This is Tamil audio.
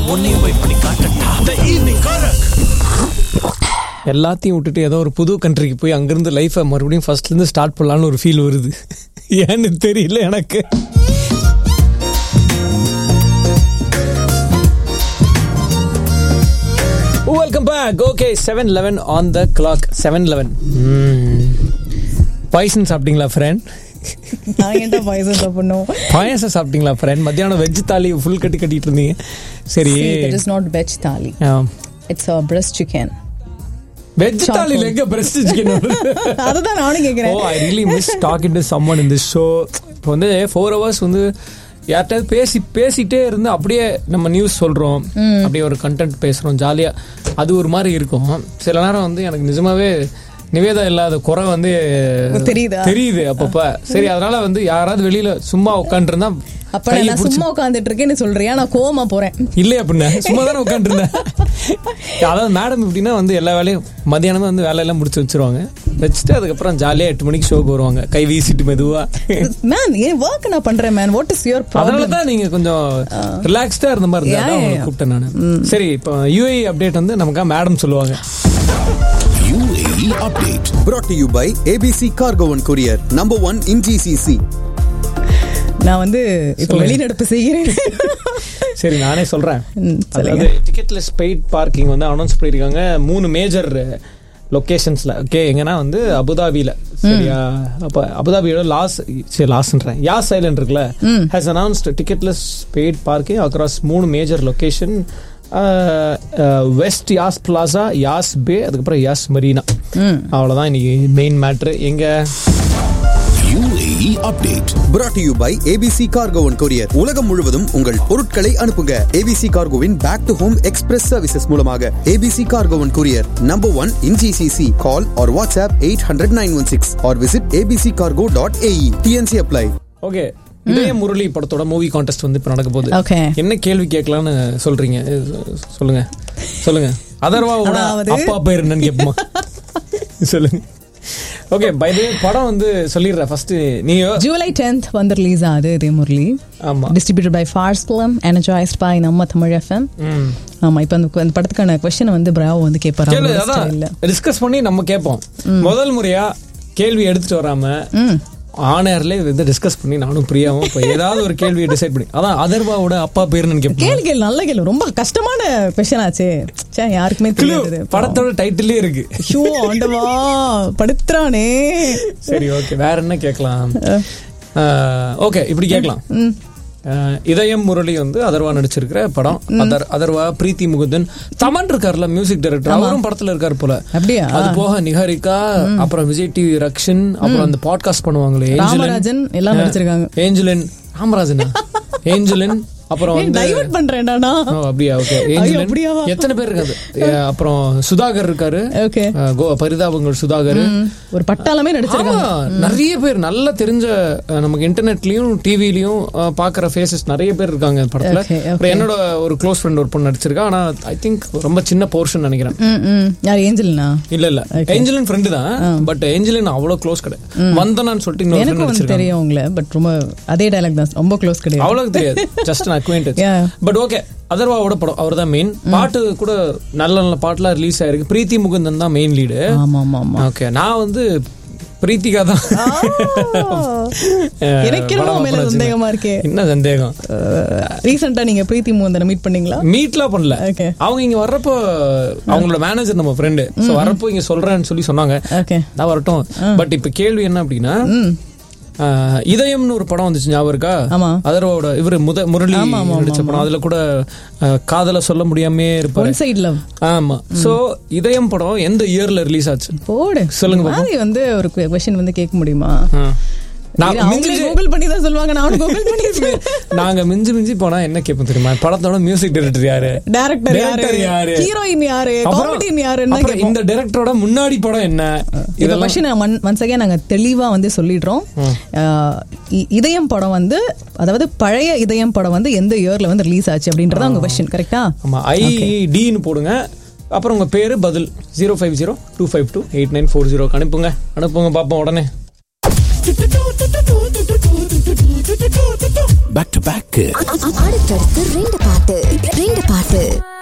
உன்னையும் போய் பண்ணி காட்டட்டா த ஈவினிங் காரக் எல்லாத்தையும் விட்டுட்டு ஏதோ ஒரு புது கண்ட்ரிக்கு போய் அங்கிருந்து லைஃபை மறுபடியும் ஃபர்ஸ்ட்லேருந்து ஸ்டார்ட் பண்ணலான்னு ஒரு ஃபீல் வருது ஏன்னு தெரியல எனக்கு welcome back okay seven eleven on the clock seven eleven poison சாப்பிட்டீங்களா ஃப்ரெண்ட் நான் ஏன்டா பாயசம் சாப்பிடணும் பாயசம் சாப்பிட்டீங்களா ஃப்ரெண்ட் மத்தியானம் வெஜ் தாலி ஃபுல் கட்டி கட்டிட்டு இருந்தீங்க சரி it is not veg thali it's a breast chicken veg தாலியில் எங்க பிரஸ்ட் சிக்கன் அதுதான் நானும் ஓ கேக்குறேன் I really miss talking to someone இந்த ஷோ இப்போ வந்து ஃபோர் ஹவர்ஸ் வந்து யார்கிட்டயாவது பேசி பேசிட்டே இருந்து அப்படியே நம்ம நியூஸ் சொல்றோம் அப்படியே ஒரு கண்டென்ட் பேசுறோம் ஜாலியா அது ஒரு மாதிரி இருக்கும் சில நேரம் வந்து எனக்கு நிஜமாவே நிவேதா இல்லாத குறை வந்து தெரியுதா? தெரியுது அப்பப்ப சரி அதனால வந்து யாராவது வெளியில சும்மா உட்காந்துருந்தா அப்ப நான் சும்மா உட்காந்துட்டு இருக்கேன்னு சொல்றியா நான் கோவமா போறேன் இல்லையா அப்படின்னா சும்மா தானே உட்காந்துருந்தேன் அதாவது மேடம் எப்படின்னா வந்து எல்லா வேலையும் மதியானமே வந்து வேலையெல்லாம் முடிச்சு வச்சிருவாங்க வச்சுட்டு அதுக்கப்புறம் ஜாலியா எட்டு மணிக்கு ஷோக்கு வருவாங்க கை வீசிட்டு மெதுவா மேன் ஏன் ஒர்க் நான் பண்றேன் மேன் வாட் இஸ் யுவர் அதனால ப்ராப்ளம் தான் நீங்க கொஞ்சம் ரிலாக்ஸ்டா இருந்த மாதிரி இருந்தா Yeah, அதான் உங்களை yeah. கூப்பிட்டேன் நான் சரி இப்போ யூஏ அப்டேட் வந்து நமக்கா மேடம் சொல்லுவாங்க UAE update. brought to you by ABC Cargo and Courier, number one in GCC. நான் வந்து இப்ப சொல்லுங்க. வெளிநடப்பு செய்கிறேன் சரி நானே சொல்றேன் ம், சொல்லுங்க. அதாவது டிக்கெட்லெஸ் பெய்ட் பார்க்கிங் வந்து அனௌன்ஸ் பண்ணியிருக்காங்க மூணு மேஜர் லொகேஷன்ஸ்ல ஓகே எங்கன்னா வந்து அபுதாபியில சரியா அப்ப அபுதாபியோட லாஸ் சரி லாஸ்ன்றேன் யாஸ் ஐலண்ட் இருக்குல்ல has announced ticketless paid parking across மூணு major location west Yas plaza Yas bay அதுக்கப்புறம் யாஸ் மரீனா அவ்வளவுதான் இன்னைக்கு மெயின் மேட்ரு எங்க UAE update. brought to you by ABC Cargo and Courier. உலகம் முழுவதும் உங்கள் பொருட்களை அனுப்புங்க ABC Cargoவின் back to home express services மூலமாக ABC Cargo and Courier, number one in GCC. Call or WhatsApp 800-916 or visit abccargo.ae. TNC apply. Okay Idhaya Murali படத்தோட மூவி கான்டெஸ்ட் வந்து இப்ப நடக்க போகுது Okay. என்ன கேள்வி கேட்கலாம்னு சொல்றீங்க அஹ் சொல்லுங்க சொல்லுங்க அதர்வாவோட அதாவது- அப்பா பேர் என்னன்னு கேட்போமா சொல்லுங்க ஓகே பை படம் வந்து சொல்லிடுறேன் ஃபர்ஸ்ட் நீங்க ஜூலை டென்த் வந்து ரிலீஸ் ஆகுது இதே முரளி ஆமா distributed by Fars film energised by நம்ம தமிழ் எஃப்எம் ம். ஆமா இப்போ அந்த அந்த படத்துக்கான கொஸ்டின் வந்து பிராவோ வந்து கேட்பாரு கேளு அவரோட அதான் ஸ்டைல்ல டிஸ்கஸ் பண்ணி நம்ம கேட்போம் முதல் முறையா கேள்வி எடுத்துட்டு வராம ஆனர்ல வந்து டிஸ்கஸ் பண்ணி நானும் பிரியாவும் இப்போ ஏதாவது ஒரு கேள்வியை டிசைட் பண்ணி அதான் அதர்வாவோட அப்பா பேர் என்னன்னு கேட்போம் கேள்வி கேள்வி நல்ல கேள்வி ரொம்ப கஷ்டமான கொஸ்டின் ஆச்சே ச்சே, யாருக்குமே Clue, தெரியாது படத்தோட டைட்டிலே இருக்கு ஷோ ஆண்டவா படுத்துறானே சரி ஓகே வேற என்ன கேட்கலாம் ஓகே இப்படி கேட்கலாம் அஹ், இதயம் முரளி வந்து அதர்வா நடிச்சிருக்கிற படம் அதர் அதர்வா பிரீத்தி முகுந்தன் தமன் இருக்காருல்ல மியூசிக் டைரக்டர் அவரும் படத்துல இருக்காரு போல அப்படியா? அது போக நிகாரிகா அப்புறம் விஜய் டிவி ரக்ஷன் அப்புறம் அந்த பாட்காஸ்ட் பண்ணுவாங்களே ஏஞ்சலின் ராமராஜன் எல்லாம் நடிச்சிருக்காங்க ஏஞ்சலின் ராமராஜனா ஏஞ்சலின் அப்புறம் வந்து டைவர்ட் பண்றேன்டா நான் ஓ, அப்படியா ஓகே ஐயோ, ஏஞ்சலின் அப்படியாவா? எத்தனை பேர் இருக்காது அஹ், அப்புறம் சுதாகர் இருக்காரு ஓகே அஹ், கோ பரிதாபங்கள் சுதாகர் ஒரு பட்டாளமே நடிச்சிருக்காங்க ஆமா, நிறைய பேர் நல்ல தெரிஞ்ச அஹ், நமக்கு இன்டர்நெட்லயும் டிவிலயும் பாக்குற ஃபேசஸ் நிறைய பேர் இருக்காங்க இந்த படத்துல Okay, okay. அப்புறம் என்னோட ஒரு க்ளோஸ் ஃப்ரெண்ட் ஒரு பொண்ணு நடிச்சிருக்கா ஆனா ஐ திங்க் ரொம்ப சின்ன போர்ஷன் நினைக்கிறேன் ம், ம். யார் ஏஞ்சல்னா இல்ல இல்ல ஏஞ்சலின் ஃப்ரெண்டு தான் பட் ஏஞ்சலின் அவ்வளவு க்ளோஸ் கிடையாது வந்தனான்னு சொல்லிட்டு இன்னொரு friend எனக்கும் வந்து நடிச்சிருக்காங்க தெரியும் உங்களை பட் ரொம்ப அதே டைலாக் தான் ரொம்ப க்ளோஸ் கிடையாது அவ்வளவு தெரியாது just an acquaintance Yeah. But okay அதர்வாவோட படம் அவர் தான் மெயின் பாட்டு கூட நல்ல நல்ல பாட்டுலாம் ரிலீஸ் ஆயிருக்கு பிரீத்தி முகுந்தன் தான் மெயின் லீடு ஆமா ஆமா ஆமா ஓகே நான் வந்து பிரீத்திகா தான் அஹ், எனக்கு என்னமோ படம் மேல open சந்தேகமா இருக்கே. என்ன சந்தேகம் ரீசெண்டா நீங்க பிரீத்தி மூந்தனை மீட் பண்ணீங்களா மீட்லாம் பண்ணல Okay. அவங்க இங்க வர்றப்போ அவங்களோட மேனேஜர் நம்ம ஃப்ரெண்டு சோ வரப்போ இங்க சொல்றேன்னு சொல்லி சொன்னாங்க ஓகே நான் வரட்டும் பட் இப்ப கேள்வி என்ன அப்படின்னா அஹ், இதயம்னு ஒரு படம் வந்துச்சு ஞாபகம் இருக்கா ஆமா. அதர்வோட இவரு முத முரளி ஆமா, ஆமா, நடிச்ச படம் அதுல கூட அஹ், காதல சொல்ல முடியாமே இருப்பாரு ஒன் சைட் லவ் ஆமா சோ இதயம் படம் எந்த இயர்ல ரிலீஸ் ஆச்சு போடு சொல்லுங்க மாதிரி வந்து ஒரு கொஸ்டின் வந்து கேட்க முடியுமா ஆ. நான் அவங்களே மிஞ்சி கூகுள் பண்ணி தான் சொல்லுவாங்க நானும் கூகுள் பண்ணி நாங்க மிஞ்சி மிஞ்சி போனா என்ன கேட்போம் தெரியுமா படத்தோட மியூசிக் டைரக்டர் யாரு டைரக்டர் யாரு Director யாரு ஹீரோயின் யாரு அப்புறம் காமெடியன் யாருன்னு அப்புறம் இந்த டைரக்டரோட முன்னாடி படம் என்ன இந்த இதெல்லாம் கொஸ்டின் ஒன்ஸ் அகைன் நாங்க தெளிவா வந்து சொல்லிடுறோம் அஹ், இ- இதயம் படம் வந்து அதாவது பழைய இதயம் படம் வந்து எந்த இயர்ல வந்து ரிலீஸ் ஆச்சு அப்படின்றத உங்க கொஸ்டின் கரெக்டா ஆமா ஐடின்னு போடுங்க அப்புறம் உங்க பேரு பதில் zero five zero two five two eight nine four zero அனுப்புங்க அனுப்புங்க பார்ப்போம் உடனே Back to back. அடுத்தடுத்து ரெண்டு பாட்டு ரெண்டு பாட்டு ஆப்பிள்